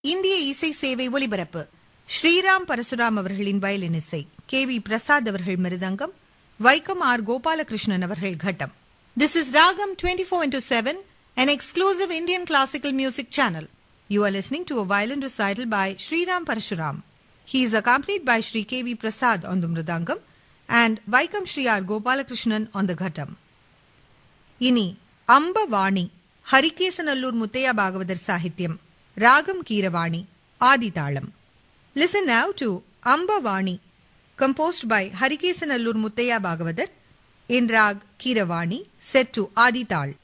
இந்திய இசை சேவை ஒலிபரப்பு ஸ்ரீராம் பரசுராம் அவர்களின் வயலின் இசை கே வி பிரசாத் அவர்கள் மிருதங்கம் வைக்கம் ஆர் கோபாலகிருஷ்ணன் அவர்கள் கட்டம் this is ragam twenty four into seven an exclusive Indian classical music channel. You are listening to a violin recital by Sriram Parashuram. He is accompanied by Sri K.V. Prasad on the mridangam and Vaikam Sri R. Gopalakrishnan on the ghatam. இனி அம்பவாணி ஹரிகேசநல்லூர் முத்தையா பாகவதர் சாகித்யம் ராகம் கீரவாணி ஆதிதாளம் listen now to Ambavani composed by Harikesanallur Muthiah Bhagavatar in raag Keeravani set to ஆதிதாள்